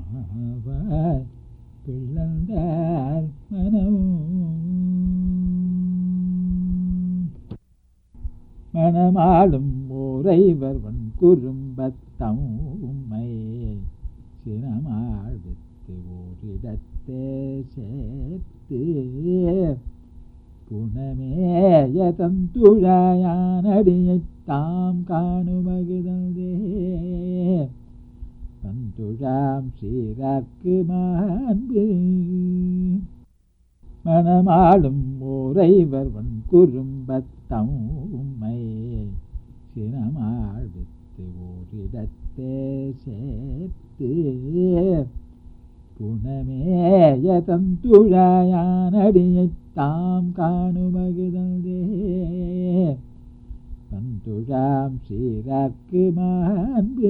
மாவாய் பிள்ளந்தார் மனமும் மணமாளும் ஓரைவர்வன் குறும்பத்தம் உம்மை சினமாடுத்து ஓரிடத்தே சேர்த்து புனமேய தந்துழாயானடியைத் தாம் காணுமகுதே தந்துழாம் சீராக்கு மாண்பு மணமாளும் ஓரைவர்வன் குறும்பத்தம் உம்மை சினமாடுத்து ஓரிடத்தே சேர்த்து புனமேய தந்துழாயானடியைத் தாம் காணுமகுதே தந்துழாம் சீராக்கு மாண்பு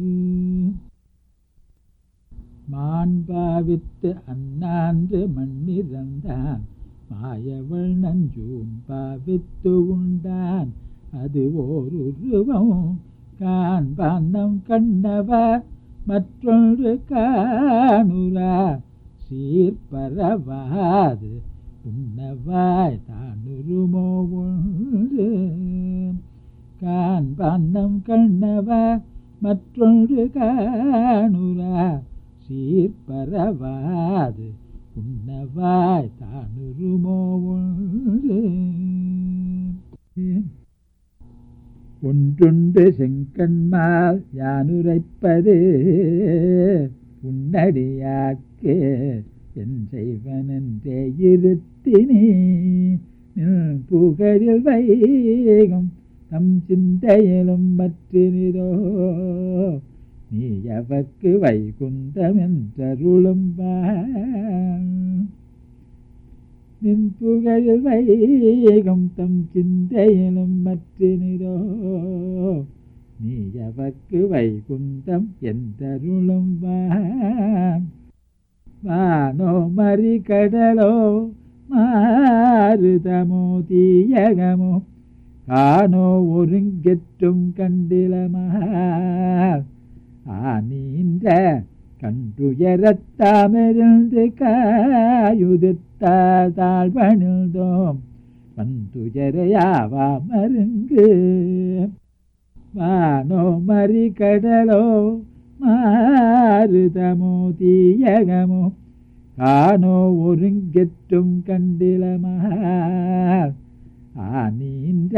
மாண்பாவித்து அண்ணான்று மண்ணிறந்தான் மாயவள் நஞ்சூன் பாவித்து உண்டான் அது ஓருருவம் காண்பான்னம் கண்ணவ மற்றொன்று காணுரா சீர்பரவாது உண்ணவாய் தானுருமோ ஒன்று காண்பான்னம் கண்ணவ மற்றொன்று காணுரா சீர்பரவாது உண்ணவாய் தானுருமோ ஒன்று ஒன்றுண்டு செங்கண்மால் யானுரைப்பது உன்னடியாக்கே என் செய்வனென்றே இருத்தினி புகழில் வைகும் தம் சிந்தையிலும் மற்றினிதோ நீ எவர்க்கு வைகுந்தம் என்றருளும் நின் புகழில் வைகும் தம் சிந்தையிலும் மற்றினிதோ நீ எவர்க்கு வைகுந்தம் என்றருளும் வானோ மறி கடலோ மாறுதமோ தீயகமோ காணோ ஒருங்கெற்றும் கண்டிலமார் ஆனீன்ற கண்டுயரத்தாமிருந்து காயுதித்தார் தாழ்வணிந்தோம் வந்துயரையாவா மருங்கு வானோ மறி கடலோ மாறுதமோ தீயகமோ காணோ ஒருங்கெற்றும் கண்டிலமார் ஆனீன்ற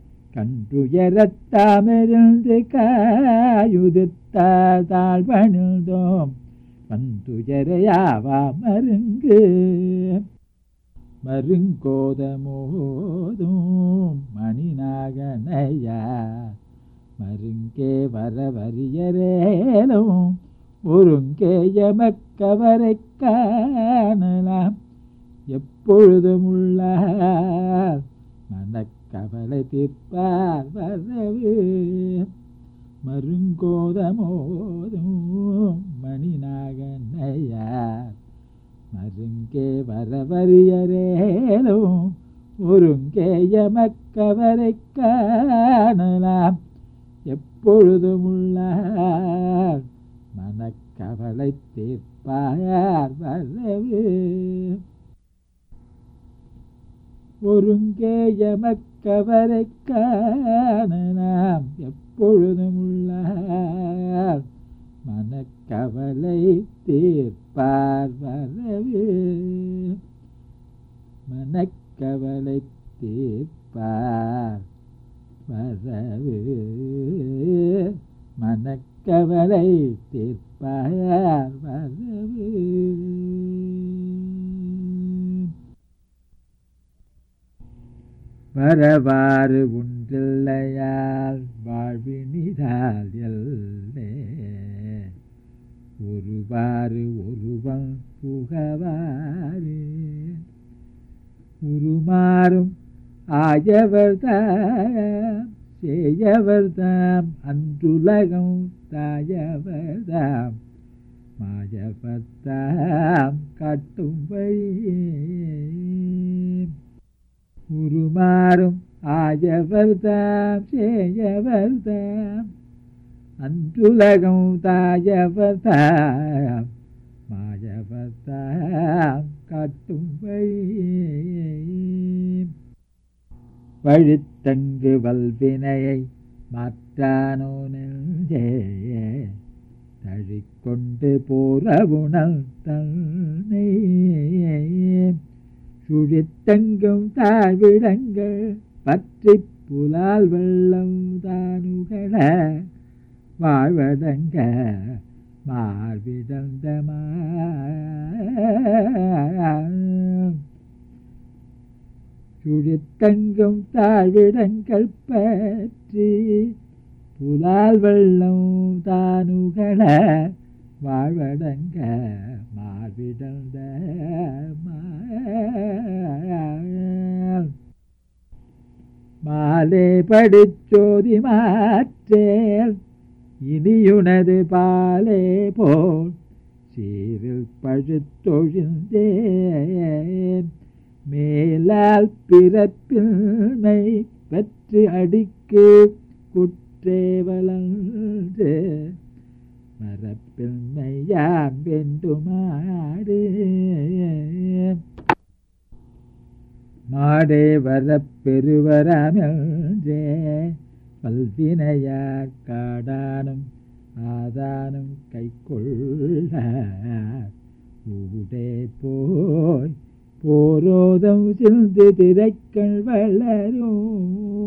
கண்டுயரத்தாமிருந்து காயுதித்தார் தாழ்வணிந்தோம் வந்துயரையாவா மருங்கு மருங்கோதமோதும் மணிநாகனையா மருங்கே வரவரியரேலும் ஒருங்கே எமக்கவரை காணலாம் எப்பொழுதும் உள்ளார் மனக்கவலை தீர்ப்பார் வரவு மருங்கோதமோதும் மணிநாகனையார் மருங்கே வரவரியரேலும் ஒருங்கே எமக்கவரை காணலாம் எப்பொழுதும் உள்ளார் மனக்கவலை தீர்ப்பார் வரவு ஒருங்கே எமக்கவரை காணலாம் எப்பொழுதும் உள்ளார் மனக்கவலை தீர்ப்பார் வரவு மனக்கவலை தீர்ப்பார் வரவு மனக்கவலை தீர்ப்பார் வரவு வரவாறு ஒன்றில்லையால் வாழ்வினிதால் எல்லே ஒருவாறு ஒருவன் புகவாறு உருமாறும் ஆயவர் தாம் செய்யவர் தாம் அன்றுலகம் தாயவர் தாம் மாயவர் தாம் காட்டும் வழி உருமாறும் ஆயவர் தாம் செய்யவர் தாம் அன்றுலகம் தாயவர் தாம் மாயவத்தாம் காட்டும் வழி வழித்தங்கு வல்வினையை மாற்றானோ நெஞ்சே தழிக்கொண்டு போறவுணல் தன்னை சுழித்தங்கும் தாழ்விடங்கள் பற்றி புலால் வெள்ளம் தானுகள வாழ்வதங்க மார்பிடந்தமா சுழித்தங்கும் தாழ்விடங்கள் பற்றி புலால் வெள்ளம் தானுகள வாழ்வடங்க மார்பிடந்த மாலே படிச்சோதி மாற்றேல் இனியுனது பாலே போல் சீரில் பழுத்தொழிந்தேன் மேலால் பிறப்பின்மை பெற்று அடிக்கு குற்றேவலன்று மரப்பின்மையான் வேண்டுமாடு மாடே வரப்பெருவராமன்றே பல்வினையார் காடானும் ஆதானும் கைக்கொள்ள ஊடே போய் போரோதம் சிந்து திரைக்கள் வளரும்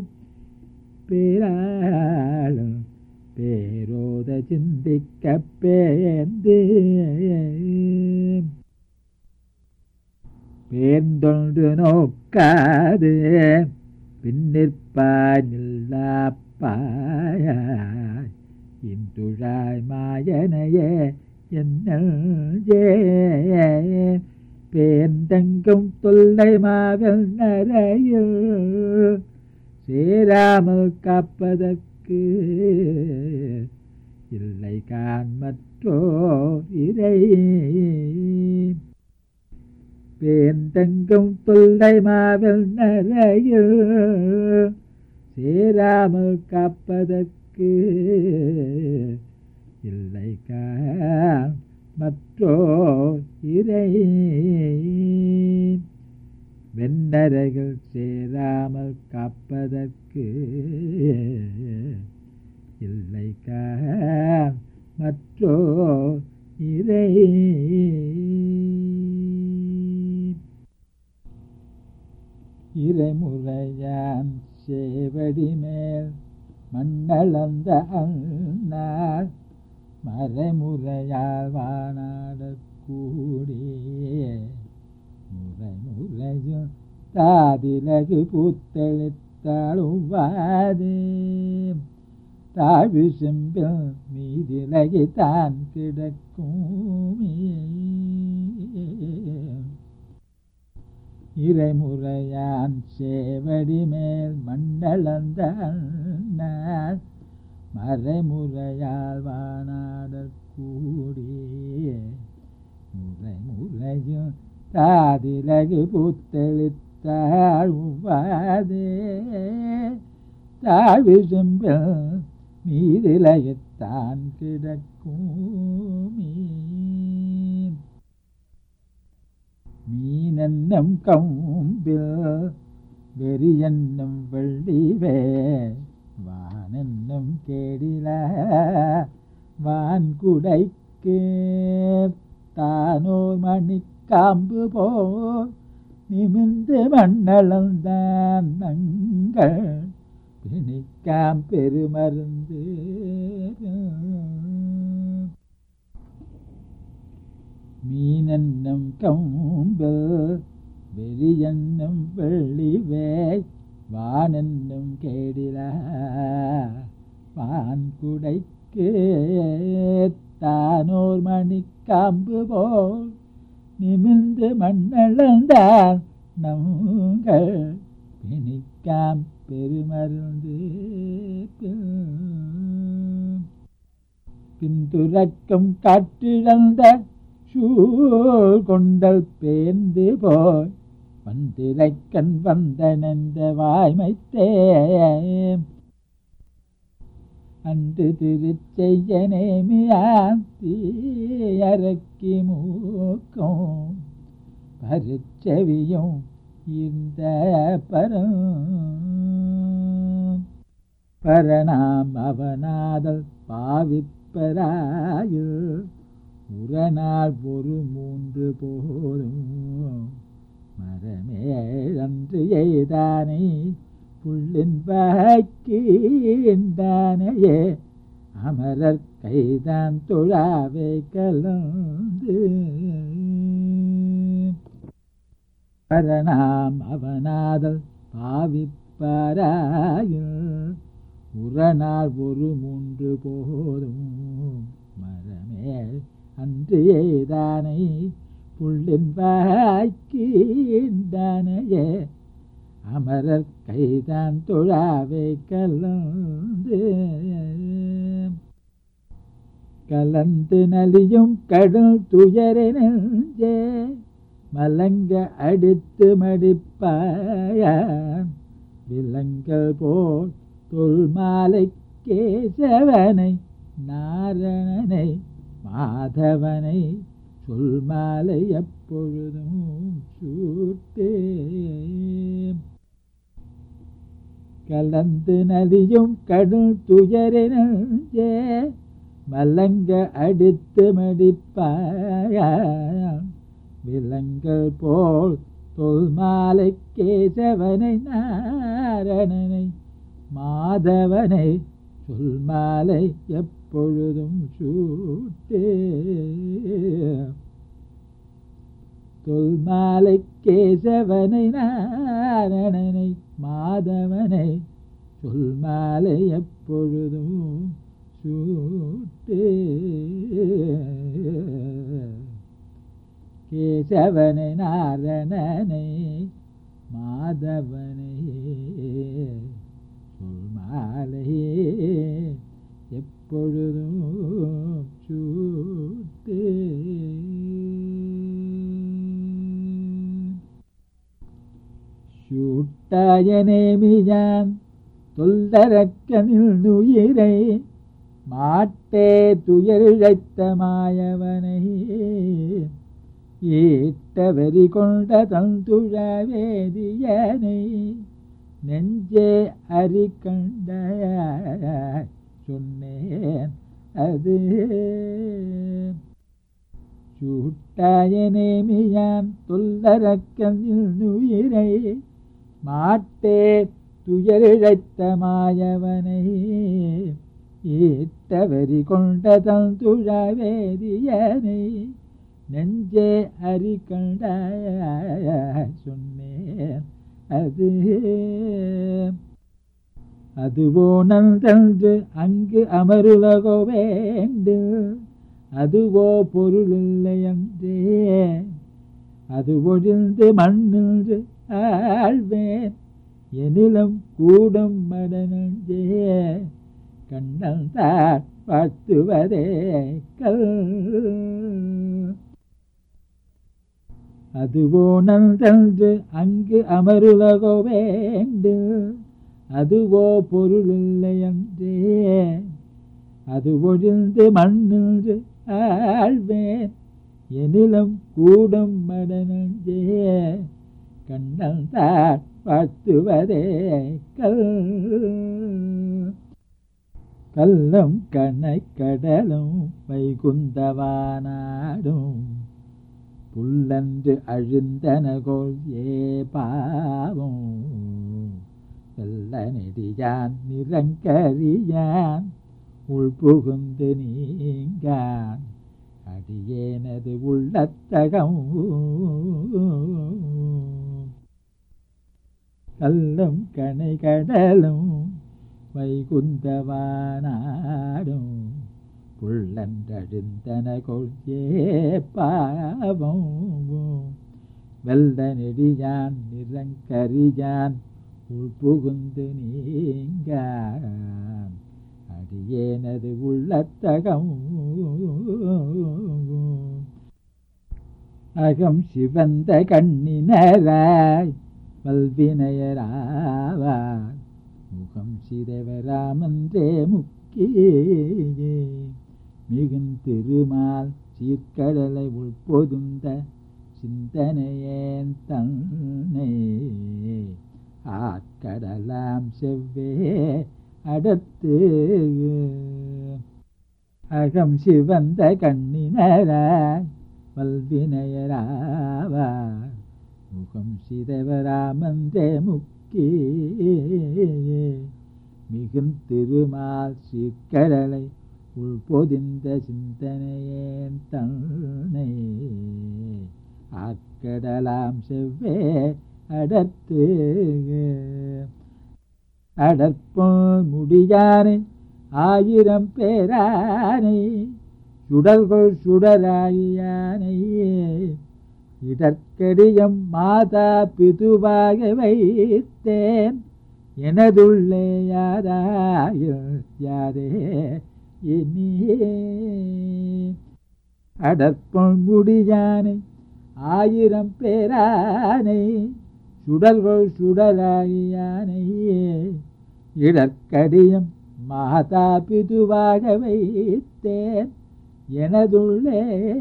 பேராளும் பேரோத சிந்திக்க பேந்து பேர்ந்தொன்று நோக்காது பின்னிற்பாய் இன்றுழாய் மாயனையே என்னே பேர்ந்தங்கும் தொல்லை மாவல் நரையில் சேராமல் காப்பதற்கு இல்லை கான் மற்றோ இறை பேந்தங்கும் தொல்லை மாவல் நரையில் சேராமல் காப்பதற்கு இல்லை கான் மற்றோ இறை வெண்ணரைகள் சேராமல் காப்பதற்கு இல்லை கான் மற்றோ இறை இறைமுறையான் சேவடி மேல் மண்ணளந்த அண்ணார் மறைமுறையால் வானாடக் கூடிய முறை முறையும் தாதிலகு பூத்தெழுத்தாளும் வாதே தாழ்வு செம்பில் மீதிலகி தான் கிடக்கும் இறைமுறையான் சேவடி மேல் மண்டலந்த அண்ணார் மறைமுறையால் வானாடக் கூடிய முறை முறையும் தாதிலகு புத்தெழுத்தாழ்வாதே தாழ்வு செம்பில் மீதிலகத்தான் கிடக்கும் மீனன்னம் கம்பில் வெறியன்னம் வெள்ளிவே வானன்னம் கேடில வான்குடைக்கு தானோர் மணிக்காம்பு போல் நிமிந்து மண்ணளந்தான் நங்கள் பிணிக்காம் பெருமருந்து மீனன்னம் கம்பல் வெறியன்னம் வெள்ளிவே வானன்னம் கேடில வான் குடைக்கு தானோர் மணிக்காம்பு போல் நிமிர்ந்து மண்ணளந்தான் நங்கள் பிணிக்காம் பெருமருந்து பின்துரக்கம் காற்றிழந்த சூழ் கொண்டல் பேர்ந்து போய் வந்திரைக்கண் வந்தனந்த வாய்மைத்தே அன்று திருச்செய்ய நேமியான் தீயரக்கி மூக்கும் பருச்செவியும் இந்த பரம் பரணாம் அவனாதல் பாவிப்பராயில் உரநாள் ஒரு மூன்று போதும் மரமேழன்று எய்தானை புள்ளின் வாக்கின்றானையே அமரர் கைதான் தொழாவே கலந்து பரணாம் அவனாதல் பாவிப்பாராயில் உரநாள் ஒரு மூன்று போதும் மரமேல் அன்று எய்தானை புள்ளின் வாய்க்கின்றானையே அமரர் கைதான் தொழாவே கலந்து கலந்து நலியும் கடல் துயரெனஞ்சே மலங்க அடித்து மடிப்பாயான் விலங்கல் போல் தொல்மாலை கேசவனை நாரணனை மாதவனை சொல்மாலை எப்பொழுதும் சூட்டே கலந்து நலியும் கடும் துயரினே மலங்க அடித்து மடிப்பாயான் விலங்கல் போல் தொல்மாலை கேசவனை நாரணனை மாதவனை சொல்மாலை எப்பொழுதும் சூட்டே தொல்மாலை கேசவனை நாரணனை மாதவனை சொல்மாலை எப்பொழுதும் சூட்டே கேசவனை நாரணனை மாதவனை சொல்மாலையே எப்பொழுதும் சூட்டே சூட்டாயனேமியான் தொல்லரக்கனில் நுயிரை மாட்டே துயரிழைத்த மாயவனை ஈட்ட வெறி கொண்ட தந்துழ வேதியனை நெஞ்சே அறி கண்ட சொன்னேன் அது சூட்டாயனேமியான் தொல்லரக்கனில் நுயிரை மாட்டே துயரிழைத்த மாயவனை ஈட்ட வெறி கொண்ட தந்துழ வேதியனை நெஞ்சே அறி கண்ட சொன்னேன் அது அதுவோ நன்றன்று அங்கு அமருலகோ வேண்டு அதுவோ பொருளில்லை என்றே அது ஒழிந்து மண்ணின்று ஆழ்வேன் எனிலும் கூடும் மடனஞ்சே கண்ணன் தார் வாழ்த்துவதே கல் அதுவோ நன்றன்று அங்கு அமருலகோ வேண்டு அதுவோ பொருளில்லை என்றே அது ஒழிந்து மண்ணின்று ஆழ்வேன் எனிலும் கூடும் மடனஞ்சே கண்ணன் தார் வாழ்த்துவதே கல் கல்லும் கணை கடலும் வைகுந்தவானாடும் புல்லன்று அழுந்தனகோல் ஏ பாவம் வெள்ள நெடியான் நிறங்கரியான் உள்புகுந்து நீங்கான் அடியேனது உள்ளத்தகம் கல்லும் கணை கடலும் வைகுந்தவானாடும் புள்ளன்றழிந்தன கொள்கே பாவம் வெல்ல நெடியான் நிறங்கரியான் உள்புகுந்து நீங்கான் அடியேனது உள்ளத்தகம் அகம் சிவந்த கண்ணினராய் வல்வினையராவார் முகம் சிதவராமன்றே முக்கியமாவார் முக்கி மிகுந்திருமால் சீர்கடலை உள்பொதுந்த சிந்தனையேன் தன்னை ஆட்கடலாம் செவ்வே அடுத்து அகம் சிவந்த கண்ணினராய் வல்வினையராவா முகம் சிதவராமந்தே முக்கி மிகுந்திருமால் சீர்கடலை உள்பொதிந்த சிந்தனையேன் தன்னை ஆக்கடலாம் செவ்வே அடர்த்து அடற்போல் முடியானை ஆயிரம் பேரானை சுடல்கொள் சுடராயியானை இடற்கடியம் மாதா பிதுவாக வைத்தேன் எனதுள்ளே யாராயில் யாரே இனியே அடற்பொன் முடியானை ஆயிரம் பேரானை சுடல்கொள் சுடலாகியானை இடற்கடியும் மாதா பிதுவாக வைத்தேன் எனதுள்ளே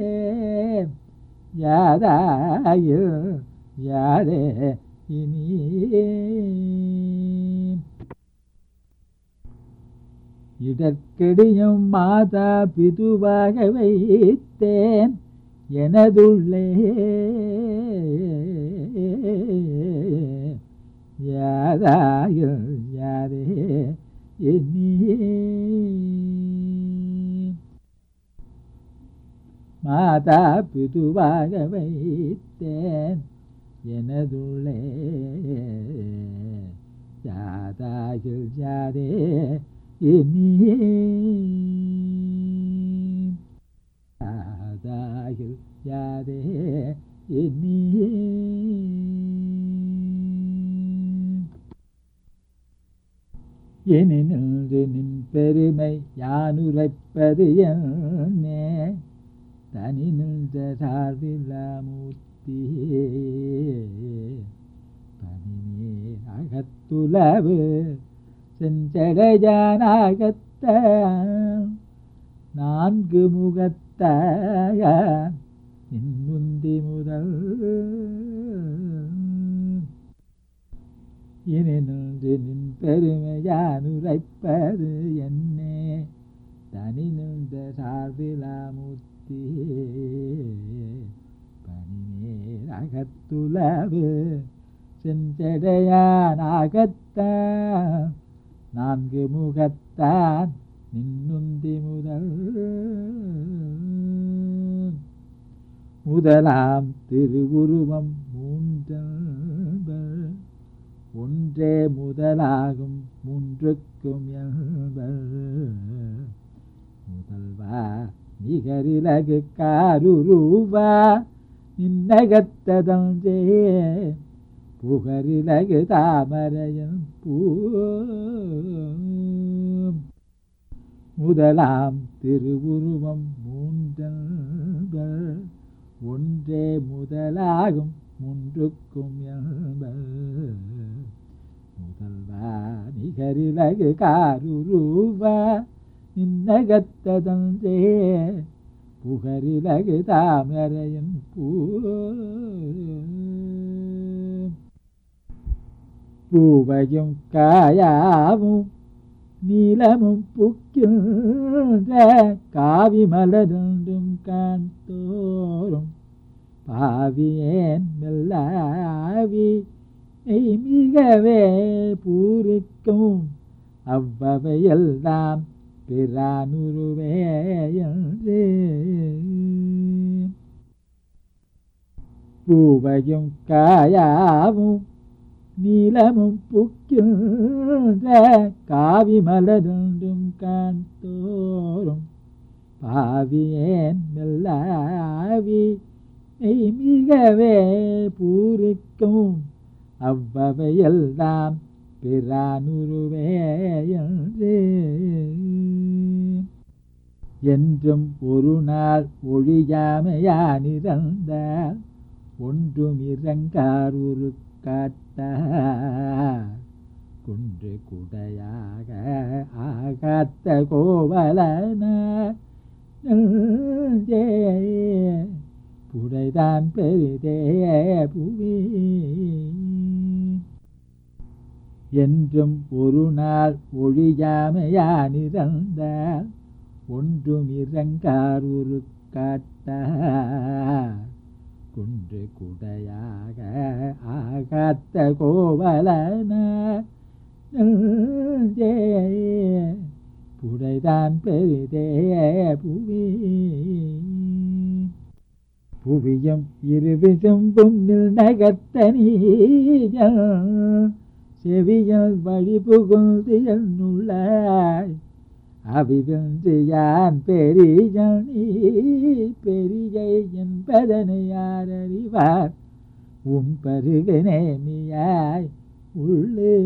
யாராயில் யாரே இனியே இடற்கடியும் மாதா பிதுவாக வைத்தேன் எனதுள்ளே யாராயில் யாரே எண்ணியே மாதா பிதுவாக வைத்தேன் எனதுள்ளே யாதாகில் யாரே எண்ணியே யாதாகில் யாரே எண்ணியே எனின்று நின் பெருமை யானுரைப்பது என்னே தனி நின்ற சார்பிலாமூர்த்தியே பனிநீர் அகத்துலவு செஞ்சடையானாகத்த நான்கு முகத்தாக நின்முந்தி முதல் இனி நின்று நின் பெருமையானுரைப்பது என்னே தனி நின்ற சார்பிலாமூர்த்தி பனிநீர் அகத்துலவு செஞ்சடையானாகத்த நான்கு முகத்தான் நின்னுந்தி முதல் முதலாம் திருவுருவம் மூன்றல் ஒன்றே முதலாகும் மூன்றுக்கும் என்பர் முதல்வா நிகரிலகு காருருவா நின்னகத்ததஞ்சே புகரிலகு தாமரையன் பூ முதலாம் திருவுருவம் மூன்றல் ஒன்றே முதலாகும் மூன்றுக்கும் என்பர் முதல்வா நிகரிலகு காருருவா இன்னகத்ததந்தே புகரிலகு தாமரையன் பூ பூவையும் காயாவும் நீலமும் புக்கின்ற காவி மலருண்டும் காண்தோறும் பாவியேன் மெல்லாவி மெய் மிகவே பூரிக்கும் அவ்வவையெல்லாம் பிறானுருவே என்று பூவையும் காயாவும் நீலமும் புக்கின்ற காவி மலருண்டும் காண்தோறும் பாவியேன் மெல்லாவி மெய் மிகவே பூரிக்கும் அவ்வவையெல்லாம் பிறானுருவே என்று என்றும் ஒரு நாள் ஒழியாமையானிருந்தால் ஒன்றும் இறங்கார் ஒரு காட்டார் குன்று குடையாக ஆகாத்த கோவலன புடைதான் பெரிதே புவி என்றும் ஒரு நாள் ஒழியாமையானிருந்தால் ஒன்றும் இறங்கார் ஒரு காட்டார் குன்று குடையாக ஆகாத்த கோவலன புடைதான் பெரிதே புவி புவியும் இருவிசும்பும் நகத்தனீஜல் செவியல் வழி புகுந்து என்னுள்ளாய் அவிவென்று யான் பெரிய நீ பெரிய என்பதனை யார் அறிவார் உன் பருக நேமியாய் உள்ளே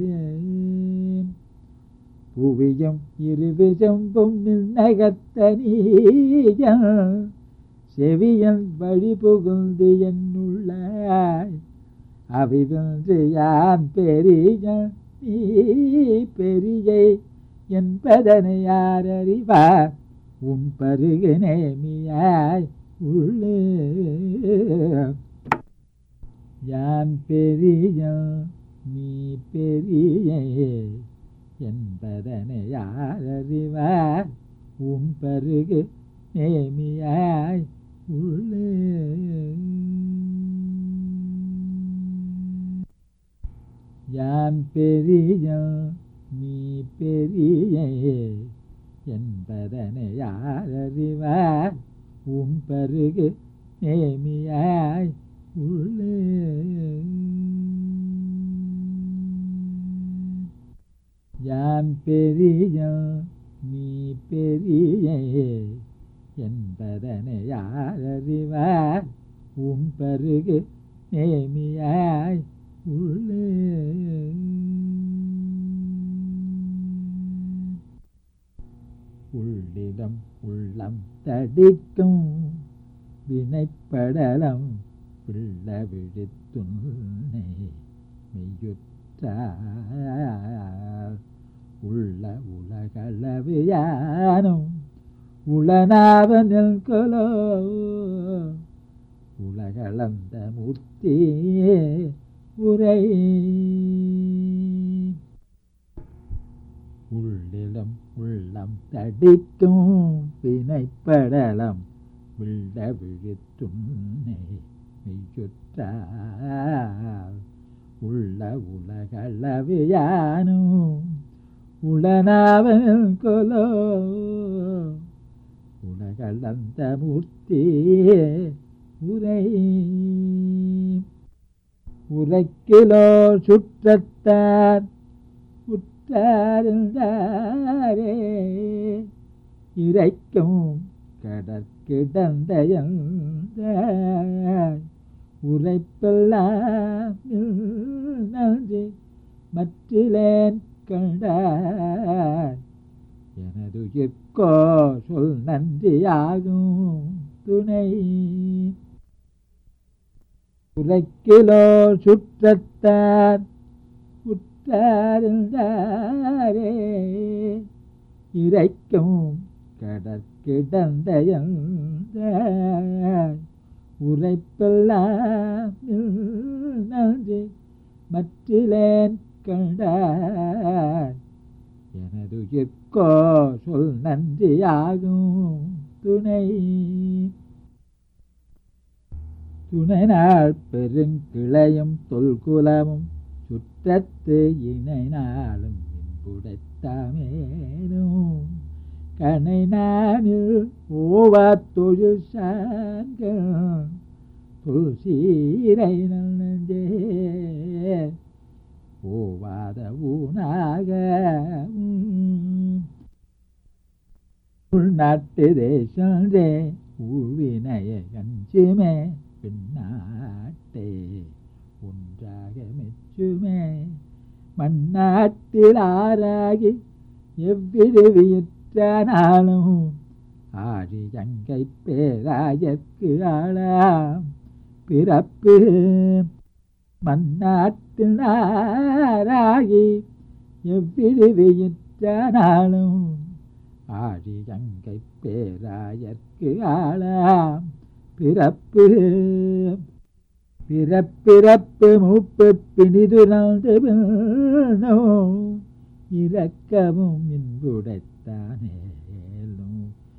புவியும் இருவிசம்பும் நகத்தனீஜம் செவியல் வழி புகுந்து என்னுள்ளாய் அவிவென்று யான் பெரிய நீ பெரிய என்பதனை யார் அறிவார் உன் பருகு நேமியாய் உள்ளே யான் பெரிய நீ பெரிய என்பதனை யார் அறிவார் உன் பருகு நேமியாய் உள்ளே யான் பெரிய நீ பெரிய என்பதனை யார் அறிவார் உன் பருகு நேமியாய் உள்ளே யான் பெரிய நீ பெரிய என்பதனை யார் அறிவார் உன் பருகு நேமியாய் உள்ளே உள்ளிடம் உள்ளம் தடிக்கும் வினைப்படலம் பிள்ள விழித்துன்னை மெய்யுற்றார் உள்ள உலகளவு யானும் உளனாவனில் கொலோ உலகளந்த மூர்த்தியே உரை உள்ளிலும் உள்ளம் தடிக்கும் வினைப்படலம் விள்ள விழித்துன்னை மெய்யுற்றார் உள்ள உலகளவு யானும் உளனாவன் கொலோ உலகளந்த மூர்த்தியே உரை உரைக்கிலோ சுற்றத்தார் உற்றாருந்தாரே இறைக்கும் கடற்கிடந்தயன் உரைப்பெல்லாம் நன்றி மற்றிலேன் கண்டார் எனது உயிர்க்கோ சொல் நன்றியாகும் துணை உரைக்கிலோ சுற்றத்தார் உற்றாருந்தாரே இறைக்கும் கடற்கிடந்தயன் உரைப்பெல்லாம் நன்றி மற்றிலேன் கண்டார் எனது உயிர்க்கோ சொல் நன்றியாகும் துணை துணை நாள் பெருங்கிளையும் தொல்குலமும் சுற்றத்து இணை நாளும் இன்புடைத்தாமேனும் கனை நானில் ஓவா தொழில் சாங்க துளசீரை நன்றே ஓவாத ஊனாக உள்நாட்டு தேசந்தே ஊவினைய கஞ்சுமே பின்னாட்டே ஒன்றாக மெச்சுமே மண்ணாட்டில் ஆறாகி எவ்விடுவியற்றானாலும் ஆடி ஜங்கை பேராயற்கு ஆளாம் பிறப்பு மண்ணாட்டில் ஆறாகி எவ்விழிவியிற்றானாலும் ஆழி கங்கை பேராயற்கு ஆளாம் பிறப்பு பிறப்பிறப்பு மூப்பு பிணிதுணர்ந்து பின்னோ இரக்கமும் இன்புடைத்தானேலும்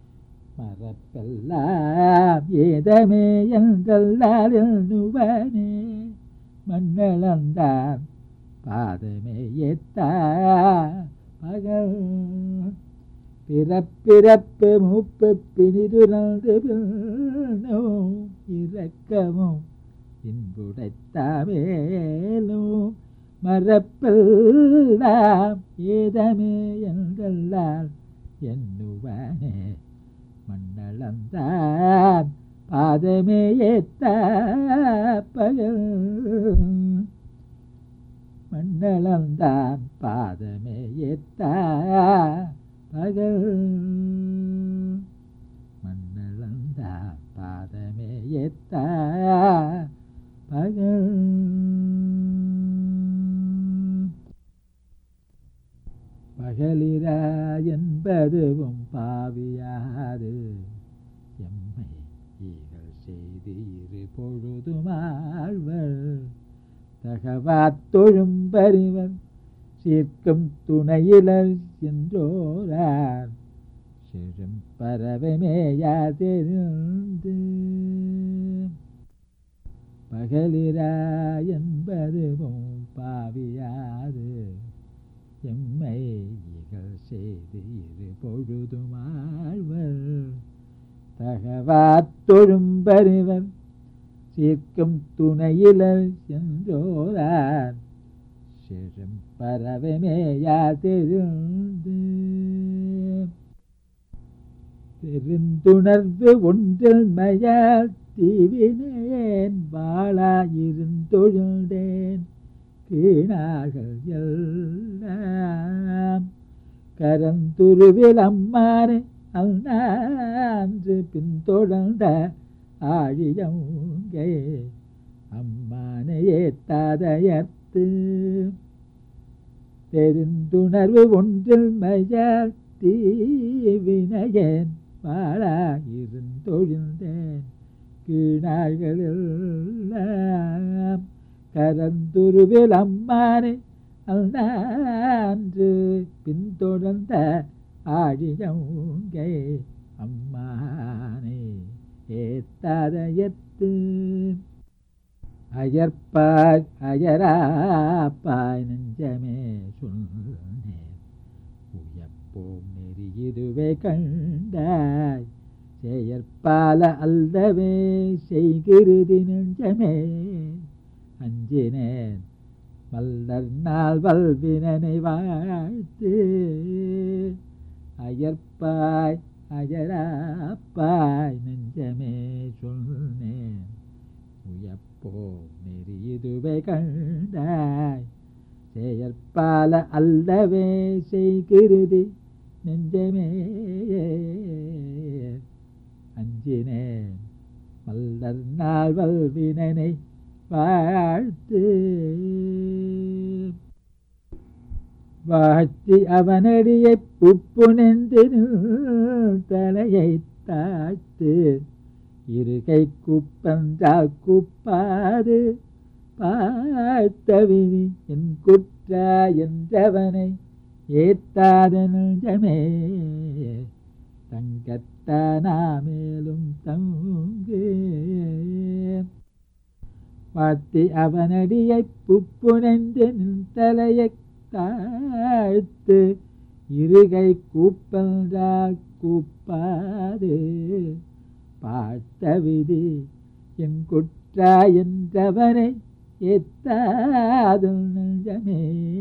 மறப்பெல்லாம் ஏதமே என்றல்லால் நுவனே மண்ணளந்தான் பாதமே ஏத்தா பகல் பிறப்பிறப்பு மூப்பு பிணிதுணர்ந்து பின்னோ இரக்கமும் இன்புடைத்தாமேலும் மறப்பெல்லாம் ஏதமே என்றல்லால் எண்ணுவனே மண்ணளந்தான் பாதமே ஏத்த பகல் மண்ணளந்தான் பாதமே ஏத்த பகல் மண்ணளந்தான் பாதமே ஏத்த பகல் பகலிரா என்பதுவும் பாவியாது எம்மை ஈகள் செய்து இரு பொழுதுமாழ்வர் தகவாத்தொழும் பறிவர் சீர்க்கும் துணையிலர் என்றோரார் சிறும் பறவைமேயாதிருந்து பகலிரா என்பதுவும் பாவியாது எம்மை இகழ் செய்து இரு பொழுதுமாழ்வர் தகவாத்தொழும் பறிவர் சீர்க்கும் துணையிலர் என்றோரார் சிறும் பறவைமேயாதிருந்து பெருந்துணர்வு ஒன்றில் மயால் தீவினேன் வாழாயிருந்தொழுந்தேன் கீழார்கள் எல்லாம் கரந்துருவில் அம்மானே அல்நான்று பின்தொடர்ந்த ஆழியங்கை அம்மானையே தாதையர்த்து தெரிந்துணர்வு ஒன்றில் மயால் தீவினையேன் வாழாயிருந்தொழிந்தேன் கீழார்களெல்லாம் கரந்துருவில் அம்மானே அன்று பின்தொடர்ந்த ஆழியங்கை அம்மானே ஏத்தாதயத்து அயற்பாய் அயராப்பாய் நெஞ்சமே சொன்னேன் உயப்போம் நெறி இதுவே கண்டாய் செயற்பால அல்லவே செய்கிருதி நெஞ்சமே அஞ்சினேன் மல்லர் நாள் வல்வினனை வாழ்த்து அயற்பாய் அயராப்பாய் நெஞ்சமே சொன்னேன் உயப்போ நெறி இதுவே கண்டாய் செயற்பால அல்லவே செய்கிருதி நெஞ்சமே அஞ்சினேன் மல்லர் நாள் வல்வினனை வாழ்த்து வாழ்த்தி அவனடியை புப்புணெந்து தலையை தாழ்த்து இருகை குப்பந்தால் குப்பாது பார்த்தவினி என் குற்றா என்றவனை ஏத்தாத நெஞ்சமே தங்கத்தானாமேலும் தங்கு வாத்தி அவனடியை புப்புணென்று நின் தலையைத் தாழ்த்து இருகை கூப்பந்தால் கூப்பாது பார்த்த விதி என் குற்றா என்றவனை எத்தாது நெஞ்சமே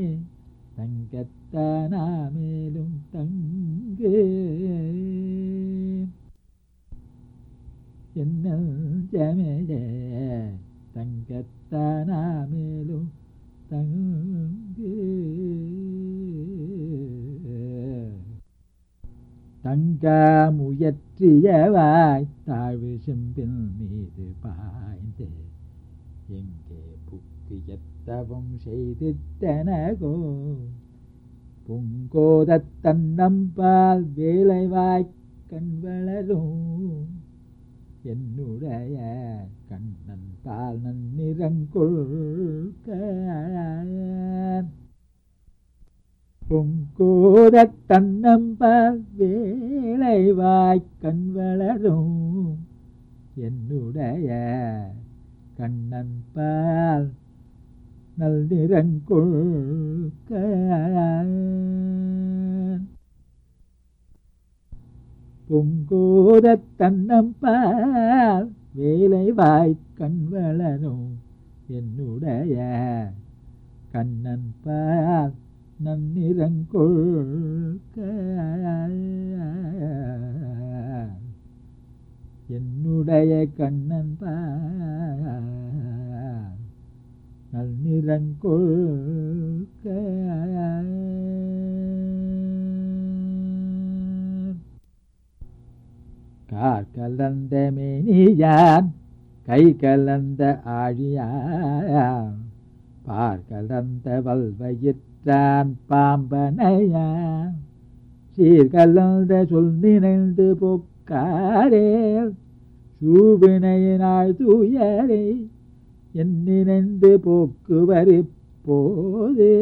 தங்கத்தானாமேலும் தங்கு என்ன ஜமேஜே தங்கத்தானாமேலும் தங்கு தங்கா முயற்றியவாய் தாழ்வு செம்பின் மீது பாய்ந்து எங்கே புக்கு எத்தவும் செய்திட்டனகோ பொங்கோதத் தன்னம்பால் வேலைவாய்க் கண் வளரும் என்னுடைய கண்ணன் பால் நன்னிறங்கொள்க பொங்கோதத் தன்னம்பால் வேலைவாய்க் கண் வளரும் என்னுடைய கண்ணன் பால் நல்நிறங்கொள்க பொங்கோதத் தன்னம்பால் வேலைவாய்க் கண் வளரும் என்னுடைய கண்ணன் பால் நன்னிறங்கொள்க என்னுடைய கண்ணன் பால் நல்நிறங்கொள்க கார் கலந்த மேனியான் கை கலந்த ஆழியான் பார் கலந்த வல்வயிற்றான் பாம்பனையான் சீர்கலந்த சொல் நினைந்து பொக்காரேல் சூவினையினாள் தூயரை என் நினைந்து போக்குவரி போதே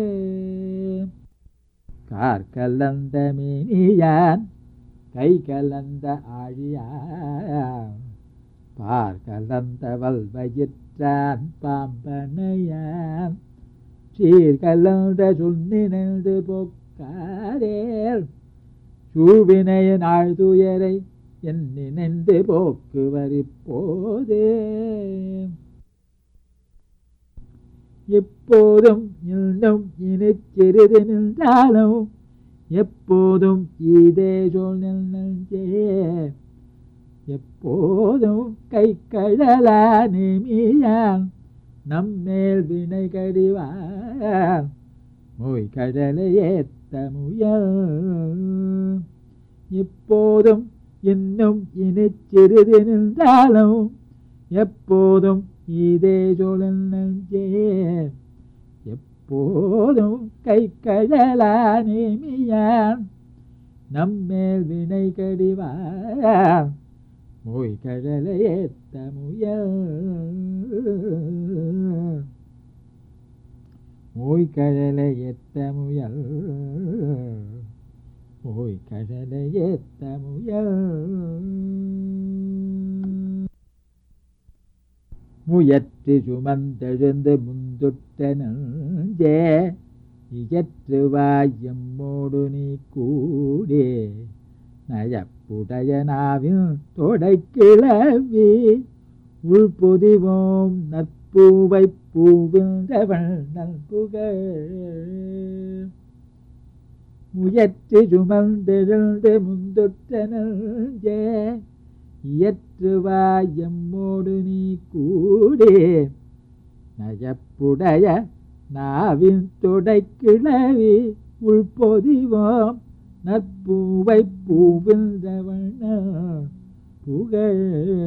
கார் கலந்த மேனியான் கை கலந்த ஆழியான் பார் கலந்த வல்வயிற்றான் பாம்பனையான் சீர் கலந்த சுன்னினது பொக்காரேல் சூவினையின் ஆழ்துயரை என் நினைந்து போக்குவரி போதே எப்போதும் இன்னும் இனி சிறிது நின்றாலும் எப்போதும் இதே சொல் நெஞ்சே எப்போதும் கை கழலா நேமியான் நம்மேல் வினை கடிவான் மொய் கடலை ஏத்த முயல் இப்போதும் இன்னும் இனி சிறிது நின்றாலும் எப்போதும் இதே சொல் நெஞ்சே எப்போதும் கை கழலா நேமியான் நம்மேல் வினை கடிவான் மொய் கடலை ஏத்த முயல் மொய் கடலை ஏத்த முயல் மொய் கடலை ஏத்த முயல் முயற்று சுமந்தெழுந்து முந்துட்ட நெஞ்சே இயற்று வாயம்மோடு நீ கூடே நயப்புடைய நாவின் தொடை கிளவி உள்பொதிவோம் நற்பூவை பூவிந்தவள் நல்புகழ் முயற்று சுமந்தெழுந்து முந்துட்ட நெஞ்சே இயற்று வாயம்மோடு நீ கூடே நயப்புடைய நாவின் தொடை கிளவி உள்பொதிவோம் நற்பூவை பூவிந்தவண்ண புகழ்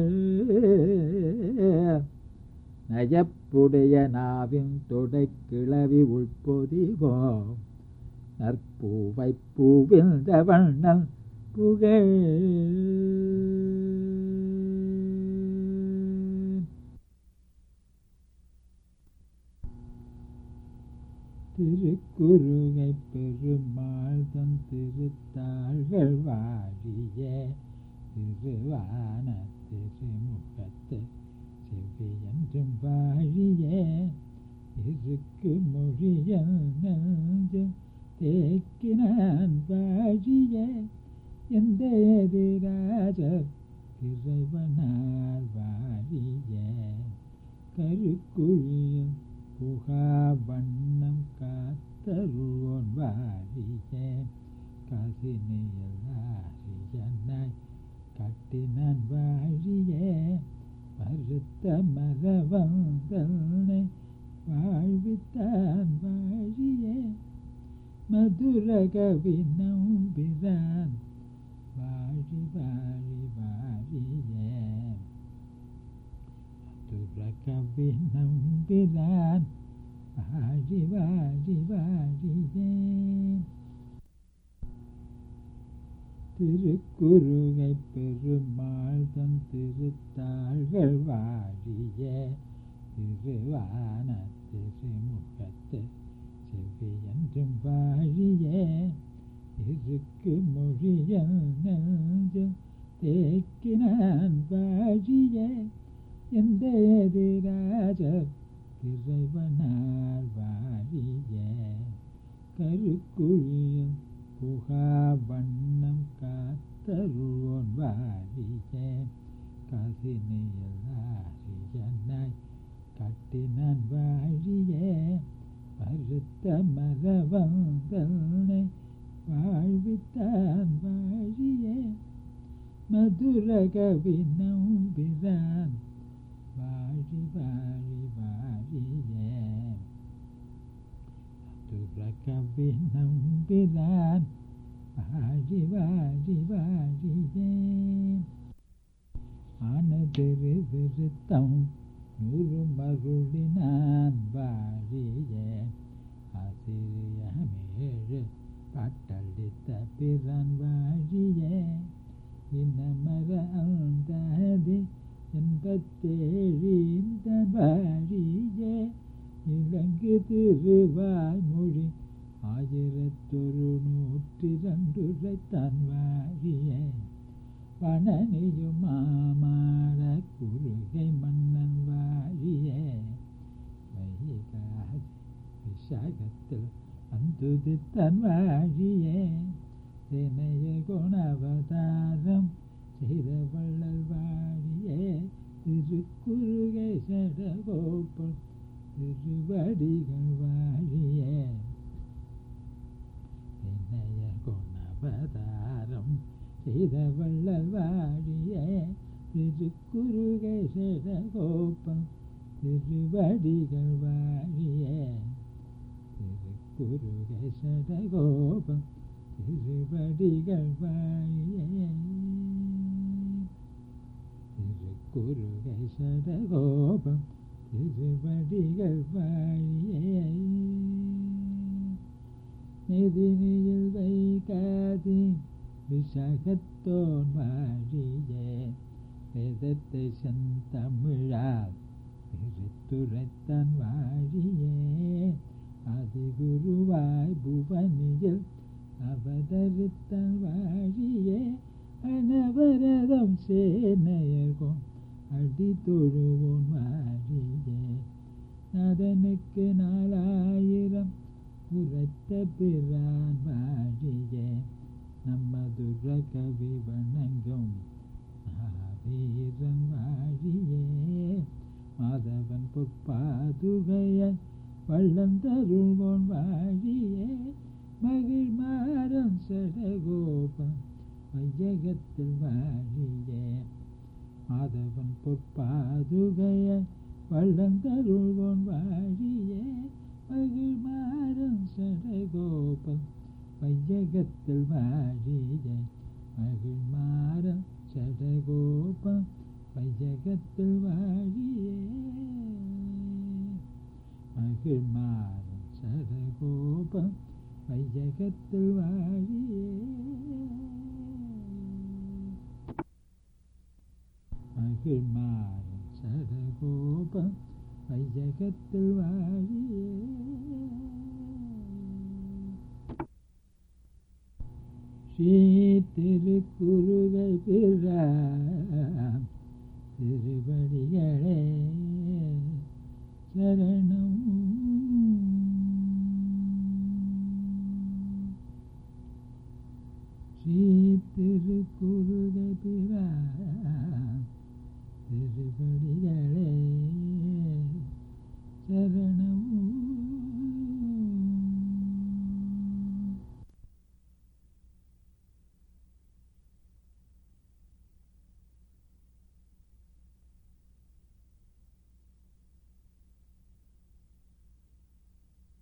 நயப்புடைய நாவின் தொடை கிளவி உள்பொதிவோம் நற்பூவை பூவிந்தவண்ணன் புகழ் திருக்குறுகை பெருமாள் தன் திருத்தாள்கள் வாழிய திருவான திருமுகத்து செவ்வியன்றும் வாழிய இருக்கு மொழியல் நெஞ்சம் தேக்கினான் வாழிய எந்த எதிராஜர் இறைவனால் வாழிய கருக்குழியில் புகா வண்ணம் காத்தருவோன் வாழிய கசினியல் ஆரியனாய் கட்டினான் வாழிய மறுத்த மரவந்தனை வாழ்வித்தான் வாழிய மதுர கவி நம்பிரான் வாழி வாழி வாழிய மதுர கவி நம்பிரான் வாழி வாழி வாழியே திருக்குறுகை பெருமாள் தன் திருத்தாள்கள் வாழிய திருவான திருமுகத்து செவ்வியன்றும் வாழிய இருக்கு மொழியல் நெஞ்சம் தேக்கினான் வாழிய எந்த எதிராஜர் இறைவனால் வாழிய கருக்குழியும் புகா வண்ணம் காத்தருவோன் வாழிய கசினியில் ஆரியனாய் கட்டினான் வாழிய பருத்த மரவந்தனை வாழ்வித்தான் வாழிய மதுர கவி நம்பிரான் வாழி வாழி வாழிய மதுர கவி நம்பிரான் வாழி வாழி வாழிய ஆனதிரு விருத்தம் நூறு மருளினான் வாழிய ஆசிரியமேழு பாட்டளித்த பிறன் வாழிய இனமர அந்தாதி எண்பத்தேழு இந்த வாழிய இலங்கு திருவாய்மொழி ஆயிரத்தொரு நூற்றி ரெண்டுரைத்தான் வாழிய பணனியும் மாமாட குறுகை மன்னன் வாழிய வைகாசி விசாகத்தில் அந்துதித்தன் வாழிய தினைய குணவதாரம் செய்த வள்ளல் வாழிய திருக்குறுகை சடகோப்பம் திருவடிகள் வாழிய தினைய குணவதாரம் செய்த வள்ளல் வாழிய திருக்குறுகை சடகோப்பம் திருவடிகள் வாழிய திருக்குறுகை சடகோபம் திருவடிகள் வாழிய திருக்குறுகை சடகோபம் திருவடிகள் வாழிய மெதினியில் வைகாதி விசாகத்தோன் வாழிய வேதத்தை செந்தமிழால் திருத்துரைத்தான் வாழியே அதிகுருவாய் புவனியில் அவதரித்தான் வாழியே அனவரதம் சேனையர்கோம் அடி தொழுவோன் வாழியே நதனுக்கு நாலாயிரம் உரைத்த பிறான் வாழியே நம்ம துர கவி வணங்கும் வீரன் வாழியே மாதவன் பொற்பாதுகையை வள்ளந்தருள்வோன் வாழியே மகிழ் மாறன் சடகோபம் வையகத்தில் வாழியே மாதவன் பொற்பாதுகையை வள்ளந்தருள்வோன் வாழியே மகிழ் மாறன் சடகோபம் வையகத்தில் வாழியே மகிழ் மாறன் சடகோபம் வையகத்தில் வாழியே மகிழ் மாறும் சடகோபம் வையகத்தில் வாழியே மகிழ் மாறும் சடகோபம் வையகத்தில் வாழியே ஸ்ரீ திருக்குறுகை பிறாம் திருவடிகளே சரணம் ஸ்ரீ திருக்குறுகை பிறாம் திருவடிகளே